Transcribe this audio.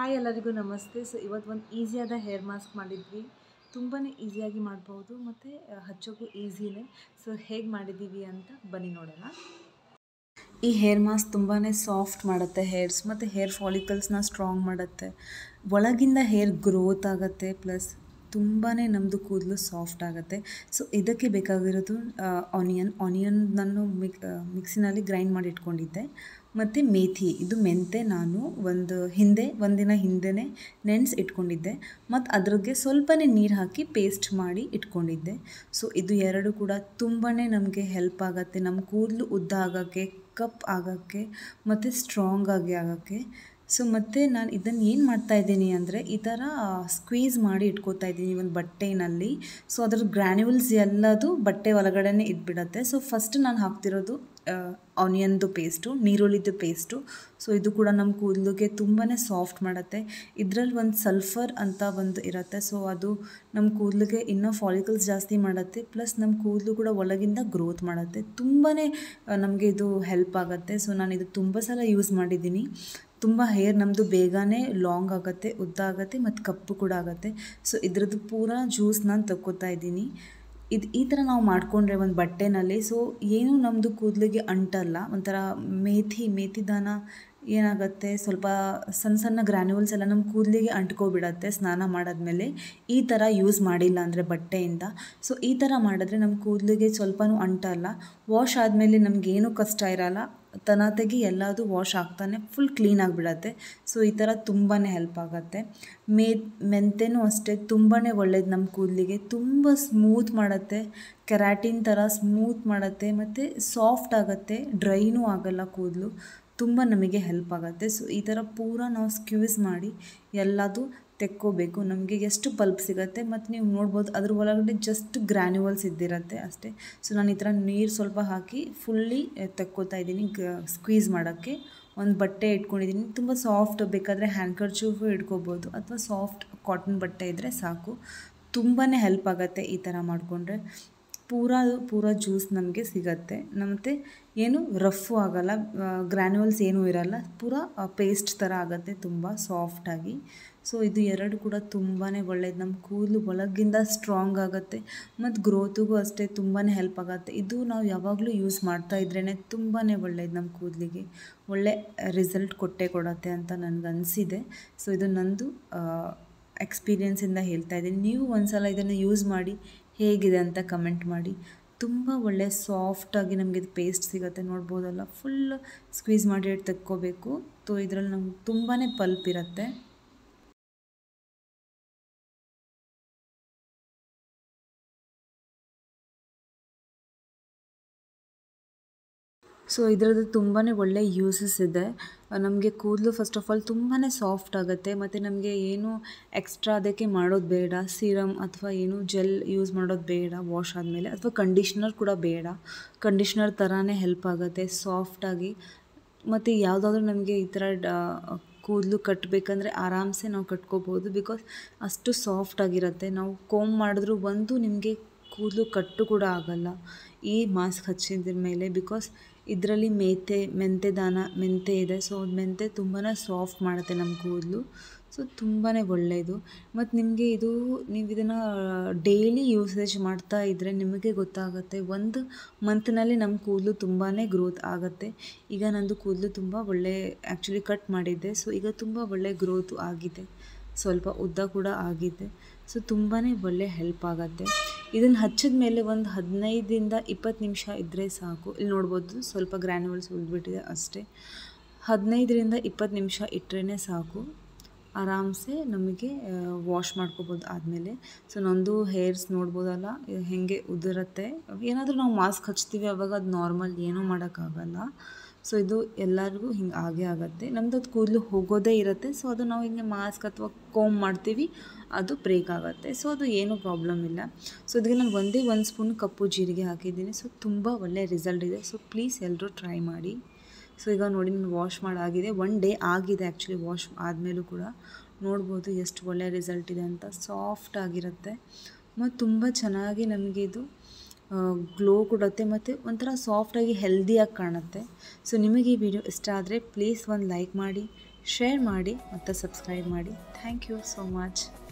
hi ಎಲ್ಲರಿಗೂ ನಮಸ್ತೆ so ಇವತ್ತು ಒಂದು ಈಸಿಯಾದ ಹೇರ್ ಮಾಸ್ಕ್ ಮಾಡಿದ್ವಿ ತುಂಬಾ ಈಸಿಯಾಗಿ ಮಾಡ್ಬೋದು ಮತ್ತು ಹಚ್ಚೋಕ್ಕೂ ಈಸಿನೇ ಸೊ ಹೇಗೆ ಮಾಡಿದ್ದೀವಿ ಅಂತ ಬನ್ನಿ ನೋಡೋಣ ಈ ಹೇರ್ ಮಾಸ್ಕ್ ತುಂಬಾ ಸಾಫ್ಟ್ ಮಾಡುತ್ತೆ ಹೇರ್ಸ್ ಮತ್ತು ಹೇರ್ ಫಾಲಿಕಲ್ಸ್ನ ಸ್ಟ್ರಾಂಗ್ ಮಾಡುತ್ತೆ ಒಳಗಿಂದ ಹೇರ್ ಗ್ರೋತ್ ಆಗುತ್ತೆ ಪ್ಲಸ್ ತುಂಬಾ ನಮ್ಮದು ಕೂದಲು ಸಾಫ್ಟ್ ಆಗುತ್ತೆ ಸೊ ಇದಕ್ಕೆ ಬೇಕಾಗಿರೋದು ಆನಿಯನ್ ಆನಿಯನ್ ನಾನು ಮಿಕ್ ಮಿಕ್ಸಿನಲ್ಲಿ ಗ್ರೈಂಡ್ ಮಾಡಿ ಇಟ್ಕೊಂಡಿದ್ದೆ ಮತ್ತು ಮೇಥಿ ಇದು ಮೆಂತೆ ನಾನು ಒಂದು ಹಿಂದೆ ಒಂದಿನ ಹಿಂದೆನೇ ನೆನೆಸಿ ಇಟ್ಕೊಂಡಿದ್ದೆ ಮತ್ತು ಅದ್ರಿಗೆ ಸ್ವಲ್ಪನೇ ನೀರು ಹಾಕಿ ಪೇಸ್ಟ್ ಮಾಡಿ ಇಟ್ಕೊಂಡಿದ್ದೆ ಸೊ ಇದು ಎರಡು ಕೂಡ ತುಂಬಾ ನಮಗೆ ಹೆಲ್ಪ್ ಆಗುತ್ತೆ ನಮ್ಮ ಕೂದಲು ಉದ್ದ ಆಗೋಕ್ಕೆ ಕಪ್ ಆಗೋಕ್ಕೆ ಮತ್ತು ಸ್ಟ್ರಾಂಗ್ ಆಗಿ ಆಗೋಕ್ಕೆ ಸೊ ಮತ್ತು ನಾನು ಇದನ್ನು ಏನು ಮಾಡ್ತಾ ಇದ್ದೀನಿ ಅಂದರೆ ಈ ಥರ ಸ್ಕ್ವೀಸ್ ಮಾಡಿ ಇಟ್ಕೋತಾ ಇದ್ದೀನಿ ಒಂದು ಬಟ್ಟೆನಲ್ಲಿ ಸೊ ಅದ್ರ ಗ್ರ್ಯಾನ್ಯೂಲ್ಸ್ ಎಲ್ಲದು ಬಟ್ಟೆ ಒಳಗಡೆನೇ ಇದ್ಬಿಡತ್ತೆ ಸೊ ಫಸ್ಟ್ ನಾನು ಹಾಕ್ತಿರೋದು ಆನಿಯನ್ದು ಪೇಸ್ಟು ನೀರುಳ್ಳಿದು ಪೇಸ್ಟು ಸೊ ಇದು ಕೂಡ ನಮ್ಮ ಕೂದಲಿಗೆ ತುಂಬಾ ಸಾಫ್ಟ್ ಮಾಡುತ್ತೆ ಇದರಲ್ಲಿ ಒಂದು ಸಲ್ಫರ್ ಅಂತ ಒಂದು ಇರುತ್ತೆ ಸೊ ಅದು ನಮ್ಮ ಕೂದಲಿಗೆ ಇನ್ನೂ ಫಾಲಿಕಲ್ಸ್ ಜಾಸ್ತಿ ಮಾಡುತ್ತೆ ಪ್ಲಸ್ ನಮ್ಮ ಕೂದಲು ಕೂಡ ಒಳಗಿಂದ ಗ್ರೋತ್ ಮಾಡುತ್ತೆ ತುಂಬಾ ನಮಗೆ ಇದು ಹೆಲ್ಪ್ ಆಗುತ್ತೆ ಸೊ ನಾನು ಇದು ತುಂಬ ಸಲ ಯೂಸ್ ಮಾಡಿದ್ದೀನಿ ತುಂಬ ಹೇರ್ ನಮ್ಮದು ಬೇಗನೆ ಲಾಂಗ್ ಆಗುತ್ತೆ ಉದ್ದ ಆಗುತ್ತೆ ಮತ್ತು ಕಪ್ಪು ಕೂಡ ಆಗುತ್ತೆ ಸೊ ಇದ್ರದ್ದು ಪೂರ ಜ್ಯೂಸ್ ನಾನು ತಗೋತಾ ಇದ್ದೀನಿ ಇದು ಈ ಥರ ನಾವು ಮಾಡಿಕೊಂಡ್ರೆ ಒಂದು ಬಟ್ಟೆನಲ್ಲಿ ಸೊ ಏನೂ ನಮ್ಮದು ಕೂದಲಿಗೆ ಅಂಟಲ್ಲ ಒಂಥರ ಮೇಥಿ ಮೇಥಿ ದಾನ ಏನಾಗುತ್ತೆ ಸ್ವಲ್ಪ ಸಣ್ಣ ಸಣ್ಣ ಗ್ರ್ಯಾನ್ಯೂಲ್ಸ್ ಎಲ್ಲ ನಮ್ಮ ಕೂದಲಿಗೆ ಅಂಟ್ಕೊಬಿಡತ್ತೆ ಸ್ನಾನ ಮಾಡಾದ್ಮೇಲೆ ಈ ಥರ ಯೂಸ್ ಮಾಡಿಲ್ಲ ಅಂದರೆ ಬಟ್ಟೆಯಿಂದ ಸೊ ಈ ಥರ ಮಾಡಿದ್ರೆ ನಮ್ಮ ಕೂದಲಿಗೆ ಸ್ವಲ್ಪನೂ ಅಂಟಲ್ಲ ವಾಶ್ ಆದಮೇಲೆ ನಮಗೇನು ಕಷ್ಟ ಇರಲ್ಲ ತನತೆಗೆ ಎಲ್ಲದು ವಾಶ್ ಆಗ್ತಾನೆ ಫುಲ್ ಕ್ಲೀನ್ ಆಗಿಬಿಡತ್ತೆ ಸೊ ಈ ಥರ ತುಂಬಾ ಹೆಲ್ಪ್ ಆಗುತ್ತೆ ಮೇ ಮೆಂತೆನೂ ಅಷ್ಟೇ ತುಂಬಾ ಒಳ್ಳೇದು ನಮ್ಮ ಕೂದಲಿಗೆ ತುಂಬ ಸ್ಮೂತ್ ಮಾಡುತ್ತೆ ಕೆರಾಟಿನ್ ಥರ ಸ್ಮೂತ್ ಮಾಡುತ್ತೆ ಮತ್ತು ಸಾಫ್ಟ್ ಆಗುತ್ತೆ ಡ್ರೈನೂ ಆಗಲ್ಲ ಕೂದಲು ತುಂಬ ನಮಗೆ ಹೆಲ್ಪ್ ಆಗುತ್ತೆ ಸೊ ಈ ಥರ ಪೂರ ನಾವು ಸ್ಕ್ಯೂಸ್ ಮಾಡಿ ಎಲ್ಲದು ತೆಕ್ಕೋಬೇಕು ನಮಗೆ ಎಷ್ಟು ಪಲ್ಪ್ ಸಿಗುತ್ತೆ ಮತ್ತು ನೀವು ನೋಡ್ಬೋದು ಅದ್ರ ಒಳಗಡೆ ಜಸ್ಟ್ ಗ್ರ್ಯಾನ್ಯುವಲ್ಸ್ ಇದ್ದಿರತ್ತೆ ಅಷ್ಟೇ ಸೊ ನಾನು ಈ ಥರ ನೀರು ಸ್ವಲ್ಪ ಹಾಕಿ ಫುಲ್ಲಿ ತೆಕ್ಕೋತಾ ಇದ್ದೀನಿ ಗ ಸ್ಕ್ವೀಸ್ ಮಾಡೋಕ್ಕೆ ಒಂದು ಬಟ್ಟೆ ಇಟ್ಕೊಂಡಿದ್ದೀನಿ ತುಂಬ ಸಾಫ್ಟ್ ಬೇಕಾದರೆ ಹ್ಯಾಂಕರ್ಚೂಫು ಇಟ್ಕೋಬೋದು ಅಥವಾ ಸಾಫ್ಟ್ ಕಾಟನ್ ಬಟ್ಟೆ ಇದ್ದರೆ ಸಾಕು ತುಂಬಾ ಹೆಲ್ಪ್ ಆಗುತ್ತೆ ಈ ಥರ ಮಾಡಿಕೊಂಡ್ರೆ ಪೂರ ಪೂರ ಜ್ಯೂಸ್ ನಮಗೆ ಸಿಗತ್ತೆ ಮತ್ತು ಏನು ರಫ್ಫು ಆಗೋಲ್ಲ ಗ್ರ್ಯಾನ್ಯುವಲ್ಸ್ ಏನೂ ಇರಲ್ಲ ಪೂರ ಪೇಸ್ಟ್ ಥರ ಆಗುತ್ತೆ ತುಂಬ ಸಾಫ್ಟಾಗಿ ಸೊ ಇದು ಎರಡು ಕೂಡ ತುಂಬಾ ಒಳ್ಳೇದು ನಮ್ಮ ಕೂದಲು ಒಳಗಿಂದ ಸ್ಟ್ರಾಂಗ್ ಆಗುತ್ತೆ ಮತ್ತು ಗ್ರೋತಿಗೂ ಅಷ್ಟೇ ತುಂಬಾ ಹೆಲ್ಪ್ ಆಗುತ್ತೆ ಇದು ನಾವು ಯಾವಾಗಲೂ ಯೂಸ್ ಮಾಡ್ತಾ ಇದ್ರೇ ತುಂಬಾ ಒಳ್ಳೇದು ನಮ್ಮ ಕೂದಲಿಗೆ ಒಳ್ಳೆ ರಿಸಲ್ಟ್ ಕೊಟ್ಟೇ ಕೊಡತ್ತೆ ಅಂತ ನನಗೆ ಅನಿಸಿದೆ ಸೊ ಇದು ನಂದು ಎಕ್ಸ್ಪೀರಿಯೆನ್ಸಿಂದ ಹೇಳ್ತಾ ಇದ್ದೀನಿ ನೀವು ಒಂದು ಸಲ ಇದನ್ನು ಯೂಸ್ ಮಾಡಿ ಹೇಗಿದೆ ಅಂತ ಕಮೆಂಟ್ ಮಾಡಿ ತುಂಬ ಒಳ್ಳೆ ಸಾಫ್ಟಾಗಿ ನಮಗೆ ಇದು ಪೇಸ್ಟ್ ಸಿಗುತ್ತೆ ನೋಡ್ಬೋದಲ್ಲ ಫುಲ್ ಸ್ಕ್ವೀಸ್ ಮಾಡಿ ತೆಕ್ಕೋಬೇಕು ಸೊ ಇದರಲ್ಲಿ ನಮ್ಗೆ ತುಂಬಾ ಪಲ್ಪ್ ಇರುತ್ತೆ ಸೊ ಇದರದ್ದು ತುಂಬಾ ಒಳ್ಳೆ ಯೂಸಸ್ ಇದೆ ನಮಗೆ ಕೂದಲು ಫಸ್ಟ್ ಆಫ್ ಆಲ್ ತುಂಬಾ ಸಾಫ್ಟ್ ಆಗುತ್ತೆ ಮತ್ತು ನಮಗೆ ಏನು ಎಕ್ಸ್ಟ್ರಾ ಅದಕ್ಕೆ ಮಾಡೋದು ಬೇಡ ಸೀರಮ್ ಅಥವಾ ಏನು ಜೆಲ್ ಯೂಸ್ ಮಾಡೋದು ಬೇಡ ವಾಶ್ ಆದಮೇಲೆ ಅಥವಾ ಕಂಡೀಷ್ನರ್ ಕೂಡ ಬೇಡ ಕಂಡೀಷ್ನರ್ ಥರನೇ ಹೆಲ್ಪ್ ಆಗುತ್ತೆ ಸಾಫ್ಟಾಗಿ ಮತ್ತು ಯಾವುದಾದ್ರೂ ನಮಗೆ ಈ ಥರ ಕೂದಲು ಕಟ್ಟಬೇಕಂದ್ರೆ ಆರಾಮ್ಸೆ ನಾವು ಕಟ್ಕೋಬೋದು ಬಿಕಾಸ್ ಅಷ್ಟು ಸಾಫ್ಟಾಗಿರುತ್ತೆ ನಾವು ಕೋಮ್ ಮಾಡಿದ್ರೂ ಒಂದು ನಿಮಗೆ ಕೂದಲು ಕಟ್ಟು ಕೂಡ ಆಗಲ್ಲ ಈ ಮಾಸ್ಕ್ ಹಚ್ಚಿದ್ರ ಮೇಲೆ ಬಿಕಾಸ್ ಇದರಲ್ಲಿ ಮೇತೆ ಮೆಂತೆ ದಾನ ಮೆಂತೆ ಇದೆ ಸೊ ಮೆಂತೆ ತುಂಬಾ ಸಾಫ್ಟ್ ಮಾಡುತ್ತೆ ನಮ್ಮ ಕೂದಲು ಸೊ ತುಂಬಾ ಒಳ್ಳೆಯದು ಮತ್ತು ನಿಮಗೆ ಇದು ನೀವು ಇದನ್ನು ಡೈಲಿ ಯೂಸೇಜ್ ಮಾಡ್ತಾ ಇದ್ದರೆ ನಿಮಗೆ ಗೊತ್ತಾಗುತ್ತೆ ಒಂದು ಮಂತ್ನಲ್ಲಿ ನಮ್ಮ ಕೂದಲು ತುಂಬಾ ಗ್ರೋತ್ ಆಗುತ್ತೆ ಈಗ ನಂದು ಕೂದಲು ತುಂಬ ಒಳ್ಳೆ ಆ್ಯಕ್ಚುಲಿ ಕಟ್ ಮಾಡಿದ್ದೆ ಸೊ ಈಗ ತುಂಬ ಒಳ್ಳೆ ಗ್ರೋತು ಆಗಿದೆ ಸ್ವಲ್ಪ ಉದ್ದ ಕೂಡ ಆಗಿದೆ ಸೊ ತುಂಬಾ ಒಳ್ಳೆ ಹೆಲ್ಪ್ ಆಗುತ್ತೆ ಇದನ್ನು ಹಚ್ಚಿದ ಮೇಲೆ ಒಂದು ಹದಿನೈದಿಂದ ಇಪ್ಪತ್ತು ನಿಮಿಷ ಇದ್ದರೆ ಸಾಕು ಇಲ್ಲಿ ನೋಡ್ಬೋದು ಸ್ವಲ್ಪ ಗ್ರ್ಯಾನ್ಯುವಲ್ಸ್ ಉಳಿದ್ಬಿಟ್ಟಿದೆ ಅಷ್ಟೇ ಹದಿನೈದರಿಂದ ಇಪ್ಪತ್ತು ನಿಮಿಷ ಇಟ್ಟರೆ ಸಾಕು ಆರಾಮ್ಸೆ ನಮಗೆ ವಾಶ್ ಮಾಡ್ಕೋಬೋದು ಆದಮೇಲೆ ಸೊ ನಂದು ಹೇರ್ಸ್ ನೋಡ್ಬೋದಲ್ಲ ಹೇಗೆ ಉದುರುತ್ತೆ ಏನಾದರೂ ನಾವು ಮಾಸ್ಕ್ ಹಚ್ತೀವಿ ಅವಾಗ ಅದು ನಾರ್ಮಲ್ ಏನೂ ಮಾಡೋಕ್ಕಾಗಲ್ಲ ಸೊ ಇದು ಎಲ್ಲರಿಗೂ ಹಿಂಗೆ ಆಗೇ ಆಗುತ್ತೆ ನಮ್ದು ಅದು ಕೂದಲು ಹೋಗೋದೇ ಇರುತ್ತೆ ಸೊ ಅದು ನಾವು ಹಿಂಗೆ ಮಾಸ್ಕ್ ಅಥವಾ ಕೋಮ್ ಮಾಡ್ತೀವಿ ಅದು ಬ್ರೇಕ್ ಆಗುತ್ತೆ ಸೊ ಅದು ಏನೂ ಪ್ರಾಬ್ಲಮ್ ಇಲ್ಲ ಸೊ ಇದಕ್ಕೆ ನಾನು ಒಂದೇ ಒಂದು ಸ್ಪೂನ್ ಕಪ್ಪು ಜೀರಿಗೆ ಹಾಕಿದ್ದೀನಿ ಸೊ ತುಂಬ ಒಳ್ಳೆ ರಿಸಲ್ಟ್ ಇದೆ ಸೊ ಪ್ಲೀಸ್ ಎಲ್ಲರೂ ಟ್ರೈ ಮಾಡಿ ಸೊ ಈಗ ನೋಡಿ ನಾನು ವಾಶ್ ಮಾಡಾಗಿದೆ ಒನ್ ಡೇ ಆಗಿದೆ ಆ್ಯಕ್ಚುಲಿ ವಾಶ್ ಆದಮೇಲೂ ಕೂಡ ನೋಡ್ಬೋದು ಎಷ್ಟು ಒಳ್ಳೆ ರಿಸಲ್ಟ್ ಇದೆ ಅಂತ ಸಾಫ್ಟ್ ಆಗಿರುತ್ತೆ ಮತ್ತು ತುಂಬ ಚೆನ್ನಾಗಿ ನಮಗೆ ಇದು ಗ್ಲೋ ಕೊಡುತ್ತೆ ಮತ್ತು ಒಂಥರ ಸಾಫ್ಟಾಗಿ ಹೆಲ್ದಿಯಾಗಿ ಕಾಣುತ್ತೆ ಸೊ ನಿಮಗೆ ಈ ವಿಡಿಯೋ ಇಷ್ಟ ಆದರೆ ಪ್ಲೀಸ್ ಒಂದು ಲೈಕ್ ಮಾಡಿ ಶೇರ್ ಮಾಡಿ ಮತ್ತು ಸಬ್ಸ್ಕ್ರೈಬ್ ಮಾಡಿ ಥ್ಯಾಂಕ್ ಯು ಸೋ ಮಚ್